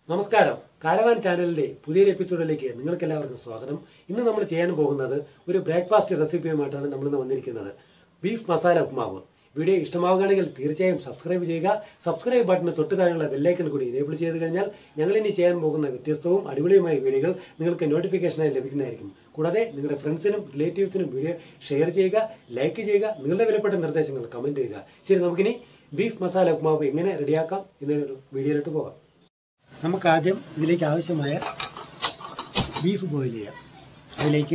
നമസ്കാരം കാരവാൻ ചാനലിന്റെ പുതിയൊരു എപ്പിസോഡിലേക്ക് നിങ്ങൾക്ക് എല്ലാവർക്കും സ്വാഗതം ഇന്ന് നമ്മൾ ചെയ്യാൻ പോകുന്നത് ഒരു ബ്രേക്ക്ഫാസ്റ്റ് റെസിപ്പിയുമായിട്ടാണ് നമ്മൾ ഇന്ന് വന്നിരിക്കുന്നത് ബീഫ് മസാല ഉപ്മാവ് വീഡിയോ ഇഷ്ടമാവുകയാണെങ്കിൽ തീർച്ചയായും സബ്സ്ക്രൈബ് ചെയ്യുക സബ്സ്ക്രൈബ് ബട്ടന് തൊട്ട് താഴെയുള്ള ബെല്ലൈക്കൺ കൂടി എനേബിൾ ചെയ്ത് കഴിഞ്ഞാൽ ഞങ്ങൾ ഇനി ചെയ്യാൻ പോകുന്ന വ്യത്യസ്തവും അടിപൊളിയുമായ വീഡിയോകൾ നിങ്ങൾക്ക് നോട്ടിഫിക്കേഷനായി ലഭിക്കുന്നതായിരിക്കും കൂടാതെ നിങ്ങളുടെ ഫ്രണ്ട്സിനും റിലേറ്റീവ്സിനും വീഡിയോ ഷെയർ ചെയ്യുക ലൈക്ക് ചെയ്യുക നിങ്ങളുടെ വിലപ്പെട്ട നിർദ്ദേശങ്ങൾ കമൻറ്റ് ചെയ്യുക ശരി നമുക്കിനി ബീഫ് മസാല ഉപ്മാവ് എങ്ങനെ റെഡിയാക്കാം എന്നൊരു വീഡിയോയിലോട്ട് പോകാം നമുക്ക് ആദ്യം ഇതിലേക്ക് ആവശ്യമായ ബീഫ് ബോയിൽ ചെയ്യാം അതിലേക്ക്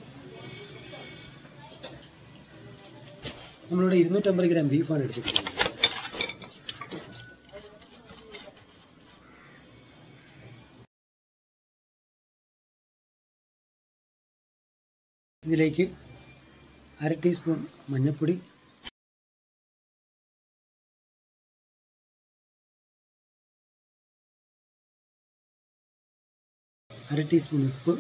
നമ്മളിവിടെ ഇരുന്നൂറ്റമ്പത് ഗ്രാം ബീഫാണ് എടുത്തിട്ടുള്ളത് ഇതിലേക്ക് അര ടീസ്പൂൺ മഞ്ഞൾപ്പൊടി അര ടീസ്പൂൺ ഉപ്പ്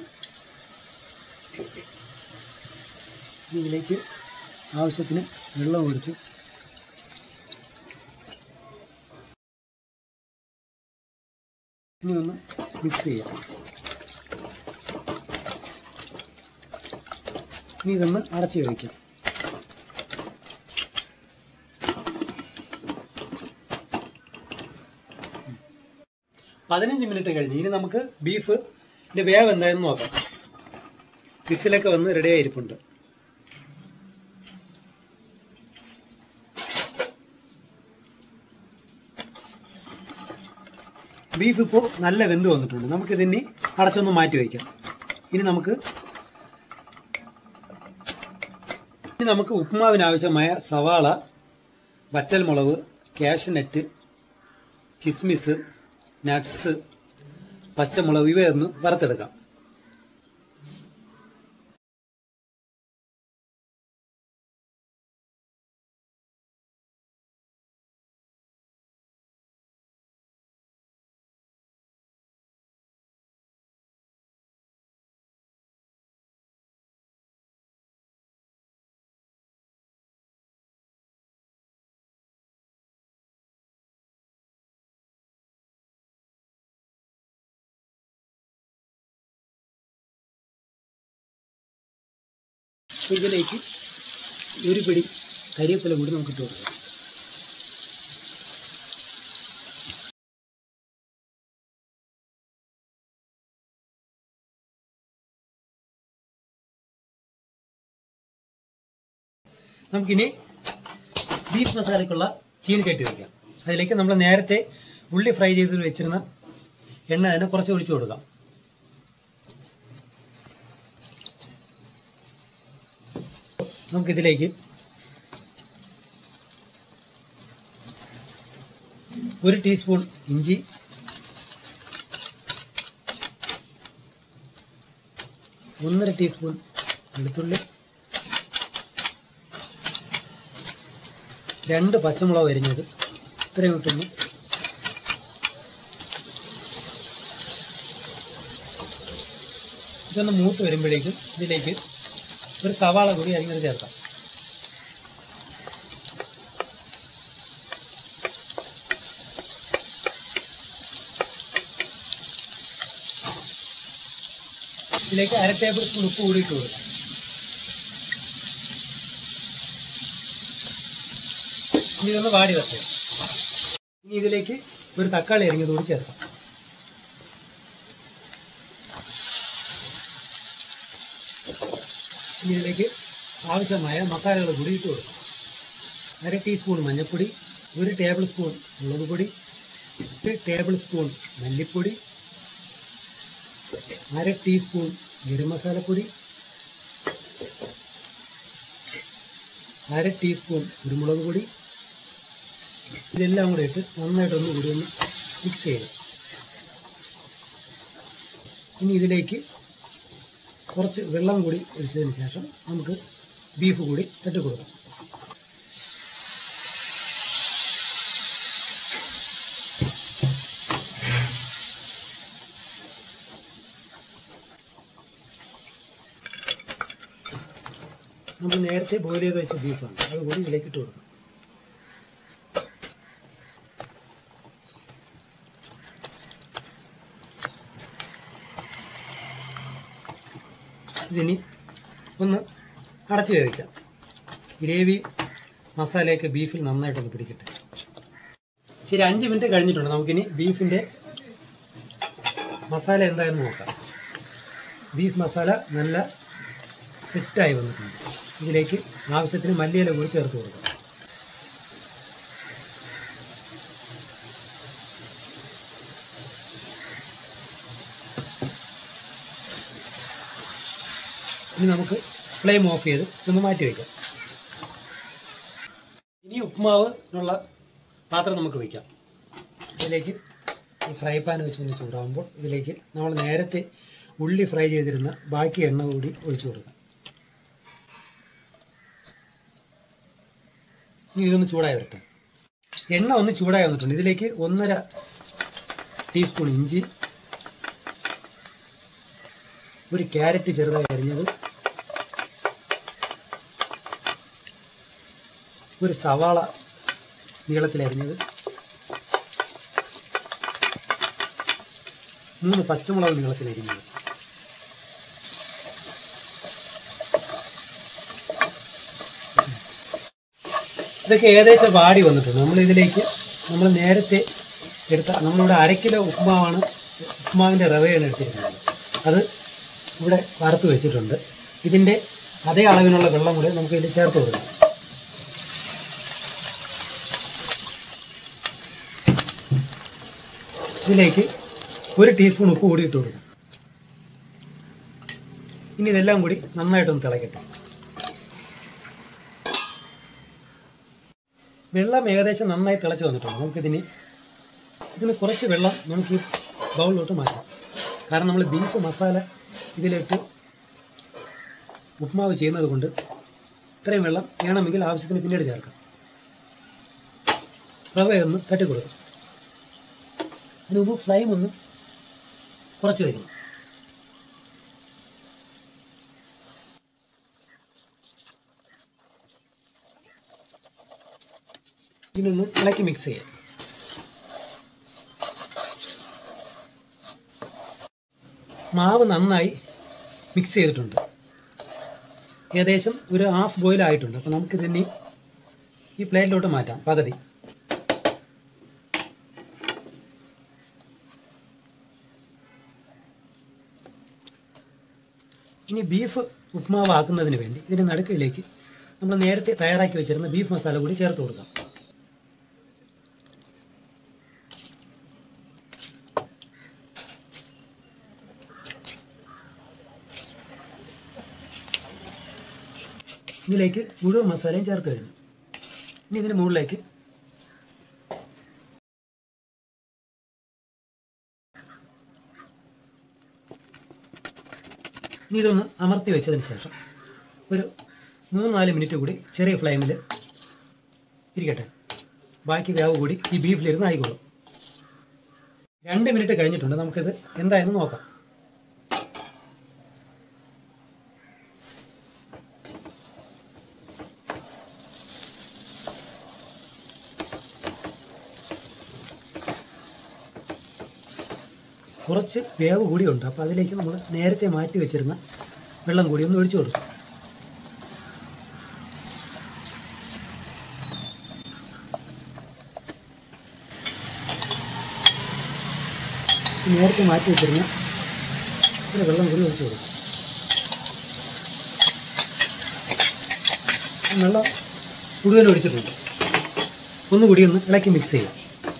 ഇതിലേക്ക് ആവശ്യത്തിന് വെള്ളം ഒഴിച്ച് ഇനി ഒന്ന് മിക്സ് ചെയ്യാം ഇനി ഇതൊന്ന് അടച്ചു വയ്ക്കാം പതിനഞ്ച് മിനിറ്റ് കഴിഞ്ഞ് ഇനി നമുക്ക് ബീഫ് ഇതിന്റെ വേവ് എന്തായെന്ന് നോക്കാം വിസിലൊക്കെ വന്ന് റെഡി ആയിരിപ്പുണ്ട് ബീഫ് ഇപ്പോൾ നല്ല വെന്ത് വന്നിട്ടുണ്ട് നമുക്കിതിനി അടച്ചൊന്ന് മാറ്റി വയ്ക്കാം ഇനി നമുക്ക് ഇനി നമുക്ക് ഉപ്പുമാവിന് ആവശ്യമായ സവാള വറ്റൽമുളക് കാഷ്നറ്റ് കിസ്മിസ് നട്ട്സ് പച്ചമുളക് ഇവയൊന്ന് വറുത്തെടുക്കാം ഇതിലേക്ക് ഒരു പിടി കരിവേപ്പില കൂടി നമുക്ക് ഇട്ട് കൊടുക്കാം നമുക്കിനി ബീഫ് മസാലയ്ക്കുള്ള ചീനിച്ചട്ടി വയ്ക്കാം അതിലേക്ക് നമ്മൾ നേരത്തെ ഉള്ളി ഫ്രൈ ചെയ്ത് വെച്ചിരുന്ന എണ്ണ അതിനെ കുറച്ച് ഒഴിച്ചു കൊടുക്കാം നമുക്കിതിലേക്ക് ഒരു ടീസ്പൂൺ ഇഞ്ചി ഒന്നര ടീസ്പൂൺ വെളുത്തുള്ളി രണ്ട് പച്ചമുളക് അരിഞ്ഞത് ഇത്രയും കിട്ടുന്നു ഇതൊന്ന് മൂത്ത് വരുമ്പോഴേക്കും ഇതിലേക്ക് ഒരു സവാള കൂടി അരിഞ്ഞത് ചേർക്കാം ഇതിലേക്ക് അര ടേബിൾ സ്പൂൺ ഉപ്പ് കൂടി ഇട്ട് കൊടുക്കാം ഇനി ഇതൊന്ന് വാടി വെക്കാം ഇനി ഇതിലേക്ക് ഒരു തക്കാളി അരിഞ്ഞത് കൂടി ചേർക്കാം ഇനി ഇതിലേക്ക് ആവശ്യമായ മസാലകൾ കൂടി ഇട്ട് കൊടുക്കും അര ടീസ്പൂൺ മഞ്ഞൾപ്പൊടി ഒരു ടേബിൾ സ്പൂൺ മുളക് പൊടി ഒരു ടേബിൾ സ്പൂൺ മല്ലിപ്പൊടി അര ടീസ്പൂൺ ഗരം മസാലപ്പൊടി അര ടീസ്പൂൺ കുരുമുളക് പൊടി ഇതെല്ലാം കൂടെ ഇട്ട് നന്നായിട്ടൊന്ന് കൂടി ഒന്ന് മിക്സ് ചെയ്ത് ഇനി ഇതിലേക്ക് കുറച്ച് വെള്ളം കൂടി ഒഴിച്ചതിന് ശേഷം നമുക്ക് ബീഫ് കൂടി തട്ടി കൊടുക്കാം നമ്മൾ നേരത്തെ ബോയിൽ ചെയ്ത് വെച്ച ബീഫാണ് അതുകൂടി ഇതിലേക്ക് ഇട്ട് കൊടുക്കാം ഇതിനി ഒന്ന് അടച്ച് വേവിക്കാം ഗ്രേവി മസാലയൊക്കെ ബീഫിൽ നന്നായിട്ടൊന്ന് പിടിക്കട്ടെ ശരി അഞ്ച് മിനിറ്റ് കഴിഞ്ഞിട്ടുണ്ട് നമുക്കിനി ബീഫിൻ്റെ മസാല എന്തായെന്ന് നോക്കാം ബീഫ് മസാല നല്ല സെറ്റായി വന്നിട്ടുണ്ട് ഇതിലേക്ക് ആവശ്യത്തിന് മല്ലിയില കൂടി ചേർത്ത് കൊടുക്കാം ഇനി നമുക്ക് ഫ്ലെയിം ഓഫ് ചെയ്ത് ഒന്ന് മാറ്റി വയ്ക്കാം ഇനി ഉപ്പുമാവിനുള്ള പാത്രം നമുക്ക് വയ്ക്കാം ഇതിലേക്ക് ഈ ഫ്രൈ പാൻ വെച്ച് ഒന്ന് ചൂടാകുമ്പോൾ ഇതിലേക്ക് നമ്മൾ നേരത്തെ ഉള്ളി ഫ്രൈ ചെയ്തിരുന്ന ബാക്കി എണ്ണ കൂടി ഒഴിച്ചു കൊടുക്കാം ഇനി ഇതൊന്ന് ചൂടായി വരട്ടെ എണ്ണ ഒന്ന് ചൂടായി വന്നിട്ടുണ്ട് ഇതിലേക്ക് ഒന്നര ടീസ്പൂൺ ഇഞ്ചി ഒരു ക്യാരറ്റ് ചെറുതായി അരിഞ്ഞത് ഒരു സവാള നീളത്തിലരിഞ്ഞത് മൂന്ന് പച്ചമുളക് നീളത്തിലരിഞ്ഞത് ഇതൊക്കെ ഏകദേശം വാടി വന്നിട്ടുണ്ട് നമ്മൾ ഇതിലേക്ക് നമ്മൾ നേരത്തെ എടുത്ത നമ്മളിവിടെ അര കിലോ ഉപ്പുമാവാണ് ഉപ്പുമാവിൻ്റെ റവയാണ് എടുത്തിരുന്നത് അത് ഇവിടെ വറുത്ത് വെച്ചിട്ടുണ്ട് ഇതിൻ്റെ അതേ അളവിനുള്ള വെള്ളം കൂടെ നമുക്ക് ഇതിൽ ചേർത്ത് കൊടുക്കാം ഇതിലേക്ക് ഒരു ടീസ്പൂൺ ഉപ്പ് കൂടി ഇട്ട് കൊടുക്കും ഇനി ഇതെല്ലാം കൂടി നന്നായിട്ടൊന്ന് തിളക്കട്ടെ വെള്ളം ഏകദേശം നന്നായി തിളച്ച് വന്നിട്ടുണ്ട് നമുക്കിതിന് ഇതിന് കുറച്ച് വെള്ളം നമുക്ക് ഈ ബൗളിലോട്ട് മാറ്റാം കാരണം നമ്മൾ ബീഫ് മസാല ഇതിലിട്ട് ഉപ്മാവ് ചെയ്യുന്നത് കൊണ്ട് ഇത്രയും വെള്ളം വേണമെങ്കിൽ ആവശ്യത്തിന് പിന്നീട് ചേർക്കാം റവയൊന്ന് തട്ടിക്കൊടുക്കും അതിന് മുമ്പ് ഫ്ലെയിം ഒന്ന് കുറച്ച് വയ്ക്കണം ഇതിനൊന്ന് ഇളക്കി മിക്സ് ചെയ്യാം മാവ് നന്നായി മിക്സ് ചെയ്തിട്ടുണ്ട് ഏകദേശം ഒരു ഹാഫ് ബോയിൽ ആയിട്ടുണ്ട് അപ്പോൾ നമുക്കിതിനി ഈ പ്ലേറ്റിലോട്ട് മാറ്റാം പകുതി ഇനി ബീഫ് ഉപ്മാവ് ആക്കുന്നതിന് വേണ്ടി ഇതിൻ്റെ നടുക്കിലേക്ക് നമ്മൾ നേരത്തെ തയ്യാറാക്കി വെച്ചിരുന്ന ബീഫ് മസാല കൂടി ചേർത്ത് കൊടുക്കാം ഇതിലേക്ക് മുഴുവൻ മസാലയും ചേർത്ത് കഴിഞ്ഞു ഇനി ഇതിന് മുകളിലേക്ക് ഇനി ഇതൊന്ന് അമർത്തി വെച്ചതിന് ശേഷം ഒരു മൂന്ന് നാല് മിനിറ്റ് കൂടി ചെറിയ ഫ്ലെയിമിൽ ഇരിക്കട്ടെ ബാക്കി വേവ് കൂടി ഈ ബീഫിലിരുന്ന് ആയിക്കോളും രണ്ട് മിനിറ്റ് കഴിഞ്ഞിട്ടുണ്ട് നമുക്കിത് എന്തായെന്ന് നോക്കാം കുറച്ച് വേവ് കൂടിയുണ്ട് അപ്പോൾ അതിലേക്ക് നമ്മൾ നേരത്തെ മാറ്റി വെച്ചിരുന്ന വെള്ളം കൂടി ഒന്ന് ഒഴിച്ചു കൊടുക്കും നേരത്തെ മാറ്റി വെച്ചിരുന്ന ഒരു വെള്ളം കൂടി ഒഴിച്ചു കൊടുക്കും ആ വെള്ളം കൂടുതൽ ഒഴിച്ചിട്ടുണ്ട് ഒന്നുകൂടി ഒന്ന് ഇളക്കി മിക്സ് ചെയ്യാം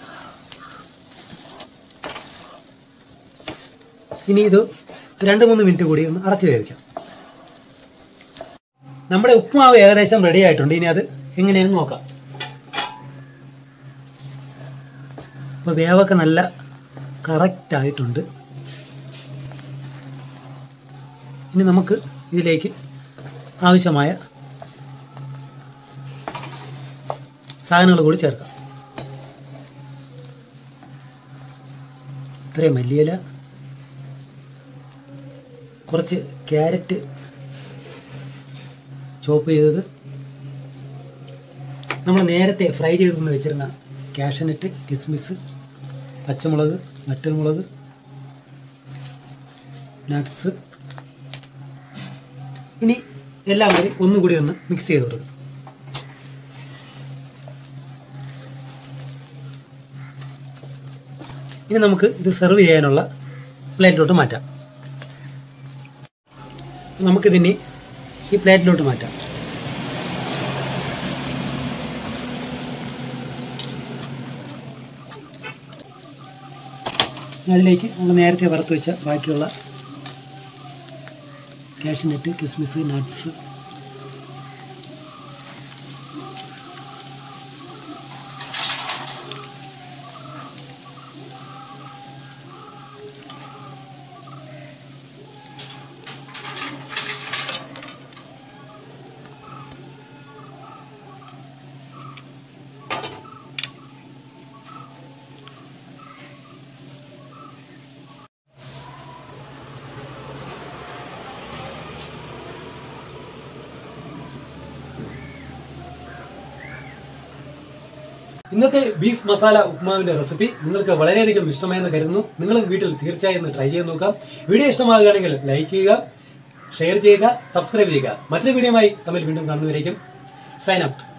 ഇനി ഇത് രണ്ട് മൂന്ന് മിനിറ്റ് കൂടി ഒന്ന് അടച്ചു വേവിക്കാം നമ്മുടെ ഉപ്പുമാവ് ഏകദേശം റെഡി ആയിട്ടുണ്ട് ഇനി അത് എങ്ങനെയാണെന്ന് നോക്കാം അപ്പോൾ വേവൊക്കെ നല്ല കറക്റ്റ് ആയിട്ടുണ്ട് ഇനി നമുക്ക് ഇതിലേക്ക് ആവശ്യമായ സാധനങ്ങൾ കൂടി ചേർക്കാം ഇത്രയും മല്ലിയില കുറച്ച് ക്യാരറ്റ് ചോപ്പ് ചെയ്തത് നമ്മൾ നേരത്തെ ഫ്രൈ ചെയ്തെന്ന് വെച്ചിരുന്ന കാഷ്യനട്ട് കിസ്മിസ് പച്ചമുളക് വറ്റൽമുളക് നട്ട്സ് ഇനി എല്ലാം കൂടി ഒന്നുകൂടി ഒന്ന് മിക്സ് ചെയ്ത് കൊടുക്കും ഇനി നമുക്ക് ഇത് സെർവ് ചെയ്യാനുള്ള പ്ലേറ്റിലോട്ട് മാറ്റാം നമുക്കിതിനി ഈ പ്ലേറ്റിലോട്ട് മാറ്റാം അതിലേക്ക് നമ്മൾ നേരത്തെ വറുത്ത് വെച്ച ബാക്കിയുള്ള കാഷ്നട്ട് കിസ്മിസ് നട്ട്സ് ഇന്നത്തെ ബീഫ് മസാല ഉപ്മാവിന്റെ റെസിപ്പി നിങ്ങൾക്ക് വളരെയധികം ഇഷ്ടമായെന്ന് കരുതുന്നു നിങ്ങളും വീട്ടിൽ തീർച്ചയായും ഒന്ന് ട്രൈ ചെയ്ത് നോക്കാം വീഡിയോ ഇഷ്ടമാകുകയാണെങ്കിൽ ലൈക്ക് ചെയ്യുക ഷെയർ ചെയ്യുക സബ്സ്ക്രൈബ് ചെയ്യുക മറ്റൊരു വീഡിയോയുമായി തമ്മിൽ വീണ്ടും കാണുന്നവരേക്കും സൈൻ ഔട്ട്